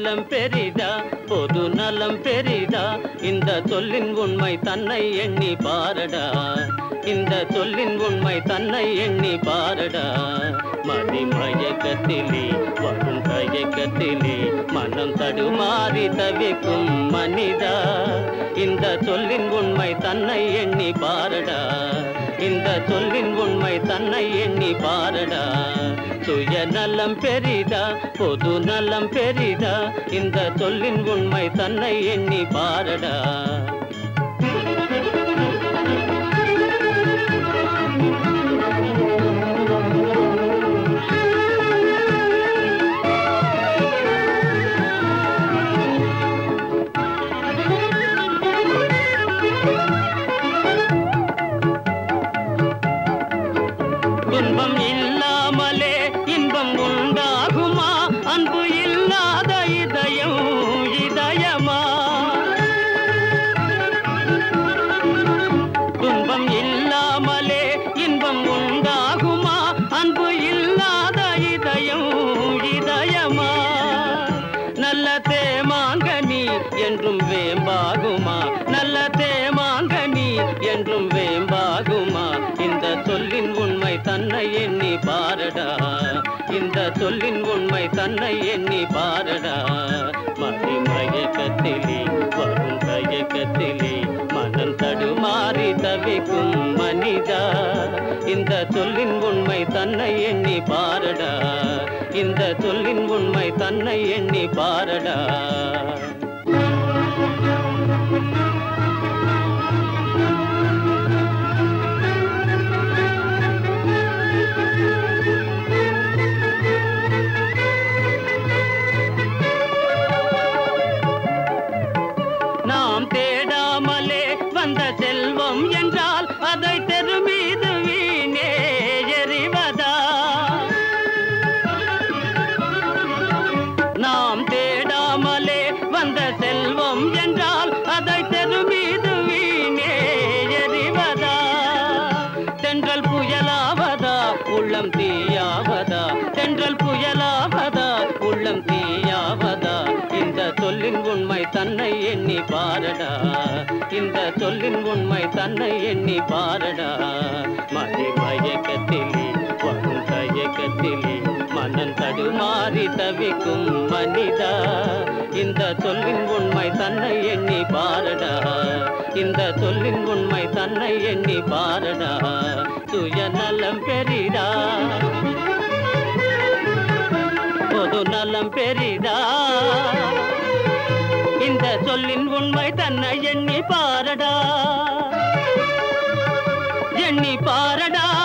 நலம் பெரிதா பொது நலம் பெரிதா இந்த சொல்லின் உண்மை தன்னை எண்ணி பாரடா இந்த சொல்லின் உண்மை தன்னை எண்ணி பாரடா மதிமயக்கத்திலே வரும் தயக்கத்திலே மனம் தடுமாறி தவிக்கும் மனிதா இந்த சொல்லின் உண்மை தன்னை எண்ணி பாரடா இந்த சொல்லின் உண்மை தன்னை எண்ணி பாரடா சுயநலம் பெரிதா பொது நலம் பெரிதா இந்த சொல்லின் உண்மை தன்னை எண்ணி பாரடா துன்பம் இல்லாமலே இன்பம் உண்டாகுமா அன்பு இல்லாத இதயம் இதயமா துன்பம் இல்லாமலே இன்பம் உண்டாகுமா அன்பு இல்லாத இதயம் இதயமா நல்ல தேமாங்கனி என்றும் வேம்பாகுமா நல்ல தேமாங்கனி என்றும் வேம்பாகுமா இந்த சொல்லின் உண்மை தன்னை எண்ணி பாரடா இந்த சொல்லின் உண்மை தன்னை எண்ணி பாரடா மதிமயக்கத்திலே வரும் தயக்கத்திலே மனம் தடுமாறி தவிக்கும் மனிதா இந்த சொல்லின் உண்மை தன்னை எண்ணி பாரடா இந்த சொல்லின் உண்மை தன்னை எண்ணி பாரடா நாம் தேடாமலே வந்த செல்வம் என்றால் அதை தெரு மீது வீணே எறிவதா நாம் தேடாமலே வந்த செல்வம் என்றால் அதை தெரு மீது வீணே எறிவதா தென்றல் புயலாவதா உள்ளம் தீயாவதா தென்றல் புயலாவதா உள்ளம் தீயாவதா இந்த சொல்லின் உண்மை தன்னை எண்ணி பாரடா இந்த சொல்லின் உண்மை தன்னை எண்ணி பாரடா மதி மயக்கத்திலே வரும் தயக்கத்திலே மனம் தடுமாறி தவிக்கும் மனிதா இந்த சொல்லின் உண்மை தன்னை எண்ணி பாரடா இந்த சொல்லின் உண்மை தன்னை எண்ணி பாரடா சுயநலம் பெரிதா பொது நலம் பெரிதா இந்த சொல்லின் உண்மை தன்னை எண்ணி பாரடா எண்ணி பாரடா